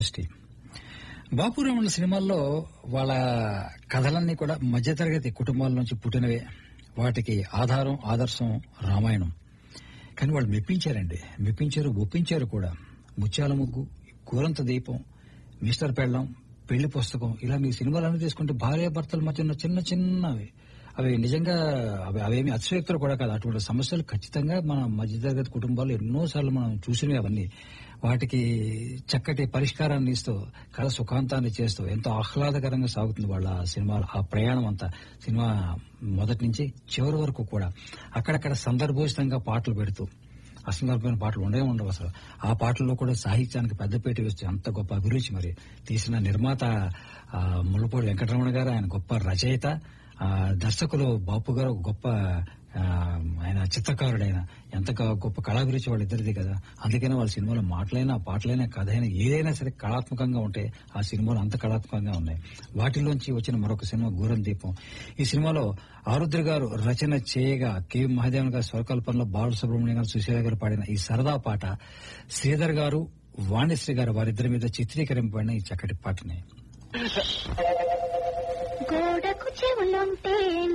దృష్టి బాపురామణ సినిమాల్లో వాళ్ళ కథలన్నీ కూడా మధ్యతరగతి కుటుంబాల నుంచి పుట్టినవే వాటికి ఆధారం ఆదర్శం రామాయణం కానీ వాళ్ళు మెప్పించారండి మెప్పించారు ఒప్పించారు కూడా ముత్యాల ముగ్గు కూరంత దీపం మిస్టర్ పెళ్ళం పెళ్లి పుస్తకం ఇలా మీ సినిమాలన్నీ తీసుకుంటే భార్యాభర్తల మధ్య ఉన్న చిన్న చిన్నవి అవి నిజంగా అవి అవేమి అతిశయోక్తులు కూడా కాదు అటువంటి సమస్యలు ఖచ్చితంగా మన మధ్యతరగతి కుటుంబాలు ఎన్నోసార్లు మనం చూసినవి అవన్నీ వాటికి చక్కటి పరిష్కారాన్ని ఇస్తూ కథ సుఖాంతాన్ని చేస్తూ ఎంతో ఆహ్లాదకరంగా సాగుతుంది వాళ్ళ సినిమా ఆ ప్రయాణం అంతా సినిమా మొదటి నుంచి చివరి వరకు కూడా అక్కడక్కడ సందర్భోచితంగా పాటలు పెడుతూ అసందర్భమైన పాటలు ఉండే ఉండవు అసలు ఆ పాటల్లో కూడా సాహిత్యానికి పెద్దపీట వేస్తే అంత గొప్ప అభిరుచి మరి తీసిన నిర్మాత ఆ, ముల్లపూడి వెంకటరమణ గారు ఆయన గొప్ప రచయిత ఆ, దర్శకులు బాపు గారు ఒక గొప్ప ఆ, ఆయన చిత్రకారుడు ఆయన ఎంత క- గొప్ప కళాభిరుచి వాళ్ళిద్దరిది కదా అందుకనే వాళ్ళ సినిమాలో మాటలైనా పాటలైనా కథ అయినా ఏదైనా సరే కళాత్మకంగా ఉంటే ఆ సినిమాలు అంత కళాత్మకంగా ఉన్నాయి వాటిలోంచి వచ్చిన మరొక సినిమా గూరం దీపం ఈ సినిమాలో ఆరుద్ర గారు రచన చేయగా కె మహాదేవన్ గారి స్వరకల్పనలో బాలసుబ్రహ్మణ్యం గారు సుశీల గారు పాడిన ఈ సరదా పాట శ్రీధర్ గారు వాణిశ్రీ గారు వారిద్దరి మీద చిత్రీకరింపబడిన ఈ చక్కటి పాటని గోడకు చెవులుంటే